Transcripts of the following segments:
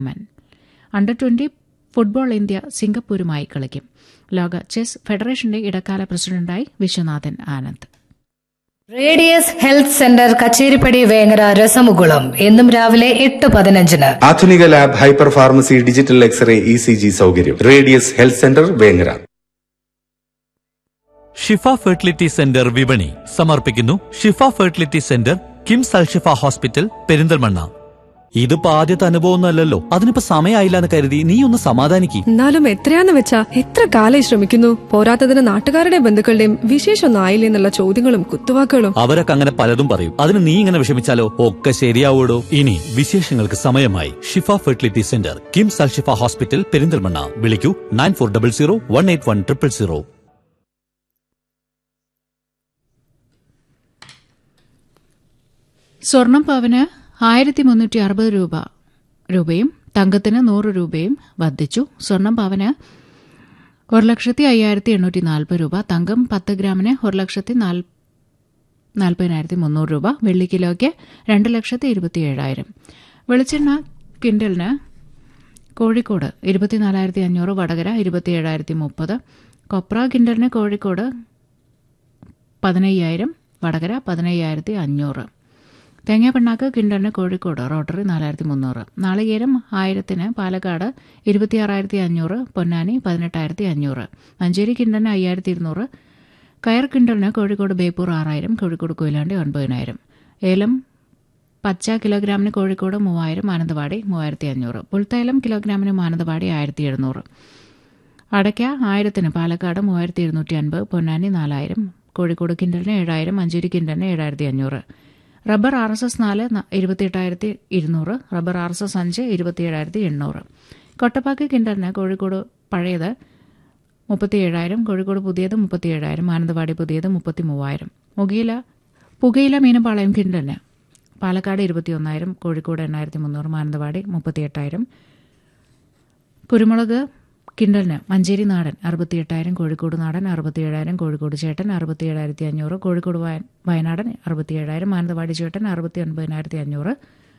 men under twenty football India സിംഗപ്പൂരുമായി കളിക്കും ലോക ചെസ് ഫെഡറേഷന്റെ ഇടക്കാല പ്രസിഡന്റായി Viswanathan Anand radius health centre Kacheripadi Vengara രസമുകുളം എന്നും രാവിലെ എട്ട് പതിനഞ്ചിന് ആധുനിക lab hyper pharmacy digital x ray E C G സൗകര്യം radius health centre Vengara Shifa fertility centre വിപണി സമർപ്പിക്കുന്നു Shifa fertility centre KIMS Alshifa hospital Perinthalmanna ഇതിപ്പോ ആദ്യത്തെ അനുഭവമൊന്നുമല്ലല്ലോ അതിനിപ്പോ സമയമായില്ല എന്ന് കരുതി നീ ഒന്ന് സമാധാനിക്ക് എന്നാലും എത്രയാന്ന് വെച്ചാ എത്ര കാലായി ശ്രമിക്കുന്നു പോരാത്തതിന് നാട്ടുകാരുടെ ബന്ധുക്കളുടെയും വിശേഷമൊന്നും ആയില്ലേ എന്നുള്ള ചോദ്യങ്ങളും കുത്തുവാക്കുകളും അവരൊക്കെ അങ്ങനെ പലതും പറയും അതിന് നീ ഇങ്ങനെ വിഷമിച്ചാലോ ഒക്കെ ശരിയാവൂടോ ഇനി വിശേഷങ്ങൾക്ക് സമയമായി Shifa fertility centre KIMS Alshifa hospital Perinthalmanna വിളിക്കൂ nine four double zero one eight one triple zero സ്വർണം പവന് ആയിരത്തി മുന്നൂറ്റി അറുപത് രൂപ രൂപയും തങ്കത്തിന് നൂറ് രൂപയും വർദ്ധിച്ചു സ്വർണം പവന് ഒരു ലക്ഷത്തി അയ്യായിരത്തി എണ്ണൂറ്റി നാൽപ്പത് രൂപ തങ്കം പത്ത് ഗ്രാമിന് ഒരു ലക്ഷത്തി നാല് നാൽപ്പതിനായിരത്തി മുന്നൂറ് രൂപ വെള്ളി കിലോയ്ക്ക് രണ്ട് ലക്ഷത്തി ഇരുപത്തിയേഴായിരം വെളിച്ചെണ്ണ കിൻഡലിന് കോഴിക്കോട് ഇരുപത്തിനാലായിരത്തി അഞ്ഞൂറ് വടകര ഇരുപത്തിയേഴായിരത്തി മുപ്പത് കൊപ്ര കിൻഡലിന് കോഴിക്കോട് പതിനയ്യായിരം വടകര പതിനയ്യായിരത്തി അഞ്ഞൂറ് തേങ്ങ പിണ്ണാക്ക് കിണ്ടറിന് കോഴിക്കോട് റോട്ടറി നാലായിരത്തി മുന്നൂറ് നാളികേരം ആയിരത്തിന് പാലക്കാട് ഇരുപത്തിയാറായിരത്തി അഞ്ഞൂറ് പൊന്നാനി പതിനെട്ടായിരത്തി അഞ്ഞൂറ് മഞ്ചേരി കിണ്ടറിന് അയ്യായിരത്തി ഇരുന്നൂറ് കയർ കിണ്ടറിന് കോഴിക്കോട് ബേപ്പൂർ ആറായിരം കോഴിക്കോട് കൊയിലാണ്ടി ഒൻപതിനായിരം ഏലം പച്ച കിലോഗ്രാമിന് കോഴിക്കോട് മൂവായിരം മാനന്തവാടി മൂവായിരത്തി അഞ്ഞൂറ് പുൽത്തൈലം കിലോഗ്രാമിന് മാനന്തവാടി ആയിരത്തി എഴുന്നൂറ് അടയ്ക്ക ആയിരത്തിന് പാലക്കാട് മൂവായിരത്തി ഇരുന്നൂറ്റി അൻപത് പൊന്നാനി നാലായിരം കോഴിക്കോട് കിൻഡലിന് ഏഴായിരം മഞ്ചേരി കിൻഡലിന് ഏഴായിരത്തി അഞ്ഞൂറ് റബ്ബർ ആർ എസ് എസ് നാല് ഇരുപത്തിയെട്ടായിരത്തി ഇരുന്നൂറ് റബ്ബർ ആർ എസ് എസ് അഞ്ച് ഇരുപത്തിയേഴായിരത്തി എണ്ണൂറ് കൊട്ടപ്പാക്ക് കിൻഡലിന് കോഴിക്കോട് പഴയത് മുപ്പത്തിയേഴായിരം കോഴിക്കോട് പുതിയത് മുപ്പത്തിയേഴായിരം മാനന്തവാടി പുതിയത് മുപ്പത്തി മൂവായിരം മുകയില പുകയില മീനമ്പാളയം കിൻഡലിന് പാലക്കാട് ഇരുപത്തിയൊന്നായിരം കോഴിക്കോട് എണ്ണായിരത്തി മുന്നൂറ് മാനന്തവാടി മുപ്പത്തിയെട്ടായിരം കുരുമുളക് കിണ്ടലിന് മഞ്ചേരി നാടൻ അറുപത്തിയെട്ടായിരം കോഴിക്കോട് നാടൻ അറുപത്തിയേഴായിരം കോഴിക്കോട് ചേട്ടൻ അറുപത്തിയേഴായിരത്തി അഞ്ഞൂറ് കോഴിക്കോട് വയ- വയനാടൻ അറുപത്തിയേഴായിരം മാനന്തവാടി ചേട്ടൻ അറുപത്തി ഒൻപതിനായിരത്തി അഞ്ഞൂറ്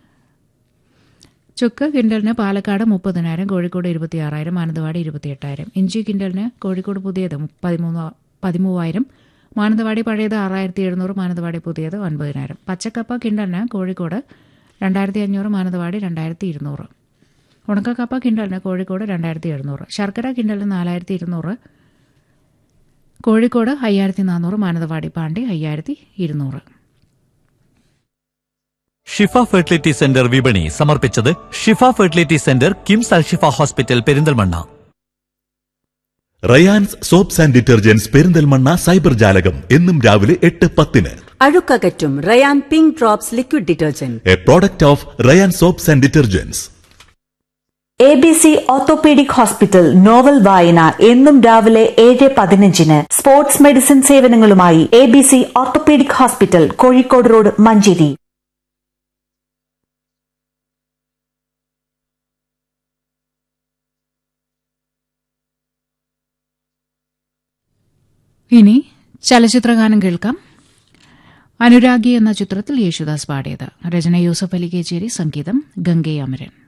ചുക്ക് കിണ്ടലിന് പാലക്കാട് മുപ്പതിനായിരം കോഴിക്കോട് ഇരുപത്തിയാറായിരം മാനന്തവാടി ഇരുപത്തിയെട്ടായിരം ഇഞ്ചി കിണ്ടലിന് കോഴിക്കോട് പുതിയത് മു- പതിമൂന്ന് പതിമൂവായിരം മാനന്തവാടി പഴയത് ആറായിരത്തി എഴുന്നൂറ് മാനന്തവാടി പുതിയത് ഒൻപതിനായിരം പച്ചക്കപ്പ കിണ്ടലിന് കോഴിക്കോട് രണ്ടായിരത്തി അഞ്ഞൂറ് മാനന്തവാടി രണ്ടായിരത്തി ഇരുന്നൂറ് ഉണക്കക്കപ്പ കിണ്ടലിന് കോഴിക്കോട് രണ്ടായിരത്തി എഴുന്നൂറ് ശർക്കര കിണ്ടലിന് നാലായിരത്തി ഇരുന്നൂറ് കോഴിക്കോട് അയ്യായിരത്തി നാനൂറ് മാനന്തവാടി പാണ്ടി അയ്യായിരത്തി ഇരുന്നൂറ് ഷിഫ ഫെർട്ടിലിറ്റി സെന്റർ വിപണി സമർപ്പിച്ചത് Shifa fertility centre KIMS Alshifa hospital Perinthalmanna Rayans soaps and detergents Perinthalmanna cyber ജാലകം എന്നും രാവിലെ എട്ട് പത്തിന് അഴുക്കകറ്റും Rayan pink drops liquid detergent a product of Rayan soaps and detergents A B C orthopaedic hospital novel വായന എന്നും രാവിലെ ഏഴ് പതിനഞ്ചിന് സ്പോർട്സ് മെഡിസിൻ സേവനങ്ങളുമായി A B C orthopaedic hospital Kozhikode road Manjeri ഇനി ചലച്ചിത്രഗാനം കേൾക്കാം അനുരാഗി എന്ന ചിത്രത്തിൽ യേശുദാസ് പാടിയത് രചന യൂസഫ് അലി കേച്ചേരി സംഗീതം ഗംഗെ അമരൻ